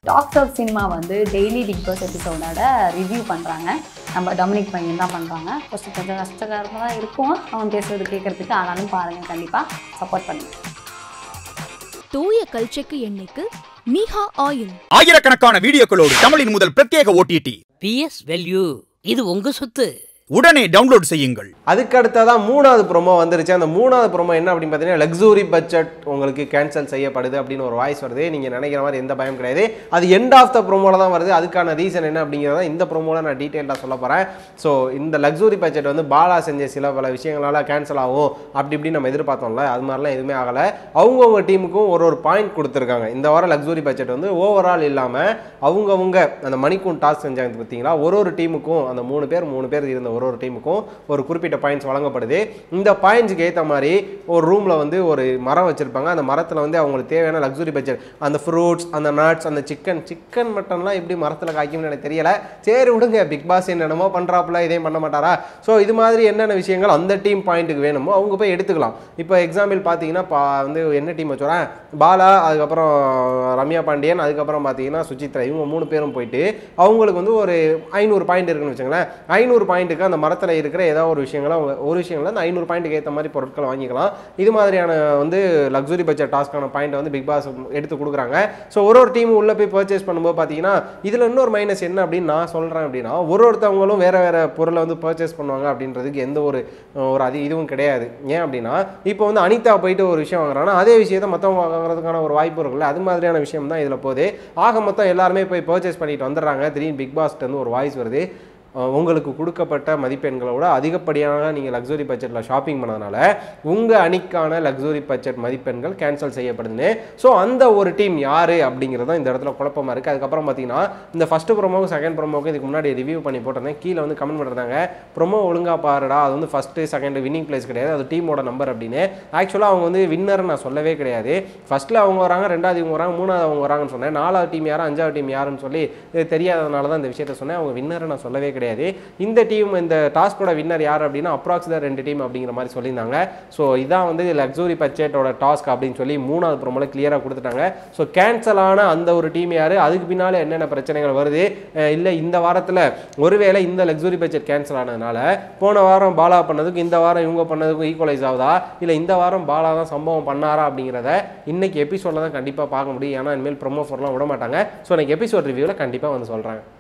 tax of cinema வந்து daily Bigg Boss எபிசோடோட review பண்ணுறாங்க நம்ம டொமினிக் பையன் தான் பண்ணுறாங்க ஃபஸ்ட்டு கொஞ்சம் கஷ்டகரமாக தான் இருக்கும் அவன் பேசுறது கேட்குறதுக்கு ஆனாலும் பாருங்கள் கண்டிப்பாக சப்போர்ட் பண்ணுங்க தூய கல்ச்செக்கு எண்ணெய்க்கு மீஹா ஆயில் ஆயிரக்கணக்கான வீடியோக்களோடு தமிழின் முதல் பிரத்யேக ஓடிடி பிஎஸ் வேல்யூ இது உங்க சொத்து உடனே டவுன்லோட் செய்யுங்கள் அதுக்கு அடுத்ததான் மூணாவது ப்ரோமோ வந்துருச்சு அந்த மூணாவது ப்ரோமோ என்ன அப்படின்னு பார்த்தீங்கன்னா லக்ஸுரி பட்ஜெட் உங்களுக்கு கேன்சல் செய்யப்படுது அப்படின்னு ஒரு வாய்ஸ் வருது நீங்கள் நினைக்கிற மாதிரி எந்த பயம் கிடையாது அது எண்ட் ஆஃப் த ப்ரோமோவில் தான் வருது அதுக்கான ரீசன் என்ன அப்படிங்கிறத இந்த ப்ரோமோவில் நான் டீட்டெயிலாக சொல்ல போகிறேன் ஸோ இந்த லக்ஸுரி பட்ஜெட் வந்து பாலா செஞ்ச சில பல விஷயங்களால் கேன்சல் ஆகும் அப்படி இப்படி நம்ம எதிர்பார்த்தோம்ல அது மாதிரிலாம் எதுவுமே ஆகலை அவங்கவுங்க டீமுக்கும் ஒரு ஒரு பாயிண்ட் கொடுத்துருக்காங்க இந்த வாரம் லக்ஸுரி பட்ஜெட் வந்து ஓவரால் இல்லாமல் அவங்கவுங்க அந்த மணிக்கும் டாஸ்க் செஞ்சாங்க பார்த்தீங்களா ஒரு ஒரு டீமுக்கும் அந்த மூணு பேர் மூணு பேர் இருந்த ஒரு ஒரு டீமுக்கும் ஒரு குறிப்பிட்ட பாயிண்ட்ஸ் வழங்கப்படுது இந்த பாயிண்ட்ஸ்க்கு ஏற்ற மாதிரி ஒரு ரூமில் வந்து ஒரு மரம் வச்சுருப்பாங்க அந்த மரத்தில் வந்து அவங்களுக்கு தேவையான லக்ஸுரி பட்ஜெட் அந்த ஃப்ரூட்ஸ் அந்த நட்ஸ் அந்த சிக்கன் சிக்கன் மட்டன்லாம் எப்படி மரத்தில் காய்க்கும்னு எனக்கு தெரியல சரி விடுங்க பிக் பாஸ் என்னென்னமோ பண்ணுறாப்புல இதையும் பண்ண மாட்டாரா ஸோ இது மாதிரி என்னென்ன விஷயங்கள் அந்த டீம் பாயிண்ட்டுக்கு வேணுமோ அவங்க போய் எடுத்துக்கலாம் இப்போ எக்ஸாம்பிள் பார்த்தீங்கன்னா பா வந்து என்ன டீம் வச்சோறேன் பாலா அதுக்கப்புறம் ரம்யா பாண்டியன் அதுக்கப்புறம் பார்த்தீங்கன்னா சுசித்ரா இவங்க மூணு பேரும் போயிட்டு அவங்களுக்கு வந்து ஒரு ஐநூறு பாயிண்ட் இருக்குன்னு வச்சுங்களேன் ஐநூறு பாயிண்ட்டுக்கு அந்த மரத்தில் இருக்கிற ஏதாவது ஒரு விஷயங்களை அவங்க ஒரு விஷயங்கள அந்த ஐநூறு பாயிண்ட்டுக்கு ஏற்ற மாதிரி பொருட்களை வாங்கிக்கலாம் இது மாதிரியான வந்து லக்ஸுரி பட்ஜெட் டாஸ்க்கான பாயிண்ட் வந்து பிக் பாஸ் எடுத்து கொடுக்குறாங்க ஸோ ஒரு ஒரு டீம் உள்ளே போய் பர்ச்சேஸ் பண்ணும்போது பார்த்தீங்கன்னா இதில் இன்னொரு மைனஸ் என்ன அப்படின்னு நான் சொல்கிறேன் அப்படின்னா ஒரு ஒருத்தவங்களும் வேற வேற பொருளை வந்து பர்ச்சேஸ் பண்ணுவாங்க அப்படின்றதுக்கு எந்த ஒரு அஹ், ஒரு அது இதுவும் கிடையாது ஏன் அப்படின்னா இப்போ வந்து அனிதா போயிட்டு ஒரு விஷயம் வாங்குறாங்கன்னா அதே விஷயத்தை மற்றவங்க வாங்குறதுக்கான ஒரு வாய்ப்பு இருக்குல்ல அது மாதிரியான விஷயம் தான் இதில் போகுது ஆக மொத்தம் எல்லாருமே போய் பர்ச்சேஸ் பண்ணிட்டு வந்துடுறாங்க திடீர்னு பிக் பாஸ்ட்டு வந்து ஒரு வாய்ஸ் வருது அஹ் உங்களுக்கு கொடுக்கப்பட்ட மதிப்பெண்களை விட அதிகப்படியான நீங்கள் லக்ஸுரி பட்ஜெட்டில் ஷாப்பிங் பண்ணதுனால உங்கள் அணிக்கான லக்ஸுரி பட்ஜெட் மதிப்பெண்கள் கேன்சல் செய்யப்படுதுன்னு ஸோ அந்த ஒரு டீம் யார் அப்படிங்கிறது தான் இந்த இடத்துல குழப்பமாக இருக்குது அதுக்கப்புறம் பார்த்தீங்கன்னா இந்த ஃபஸ்ட்டு ப்ரோமோக்கும் செகண்ட் ப்ரோமோக்கும் இதுக்கு முன்னாடி ரிவ்யூ பண்ணி போட்டிருந்தேன் கீழே வந்து கமெண்ட் பண்ணுறாங்க ப்ரோமோ ஒழுங்கா பாருடா அது வந்து ஃபஸ்ட்டு செகண்ட் வின்னிங் பிளேஸ் கிடையாது அது டீமோட நம்பர் அப்படின்னு ஆக்சுவலாக அவங்க வந்து வின்னர் நான் சொல்லவே கிடையாது ஃபஸ்ட்டில் அவங்க வராங்க ரெண்டாவது இவங்க வராங்க மூணாவது அவங்க வராங்கன்னு சொன்னேன் நாலாவது டீம் யாரும் அஞ்சாவது டீம் யாருன்னு சொல்லி இது தெரியாதனால தான் இந்த விஷயத்த சொன்னேன் அவங்க வின்னரை நான் சொல்லவே கிடையாது இந்த டீம் இந்த டாஸ்கோட வின்னர் யார் அப்படின்னா அப்ராக்சிமேட் ரெண்டு டீம் அப்படிங்கிற மாதிரி சொல்லியிருந்தாங்க ஸோ இதான் வந்து லக்ஸுரி பட்ஜெட்டோட டாஸ்க் அப்படின்னு சொல்லி மூணாவது ப்ரோமோல கிளியராக கொடுத்துட்டாங்க ஸோ கேன்சல் ஆன அந்த ஒரு டீம் யார் அதுக்கு பின்னால் என்னென்ன பிரச்சனைகள் வருது இல்லை இந்த வாரத்தில் ஒருவேளை இந்த லக்ஸுரி பட்ஜெட் கேன்சல் ஆனதுனால போன வாரம் பாலா பண்ணதுக்கும் இந்த வாரம் இவங்க பண்ணதுக்கும் ஈக்குவலைஸ் ஆகுதா இல்லை இந்த வாரம் பாலா தான் சம்பவம் பண்ணாரா அப்படிங்கிறத இன்னைக்கு எபிசோடில் தான் கண்டிப்பாக பார்க்க முடியும் ஏன்னா இனிமேல் ப்ரொமோ ஃபோர்லாம் விட மாட்டாங்க ஸோ எனக்கு எபிசோட் ரிவ்யூவில் கண்டிப்பாக வந்து சொல்கிறாங்க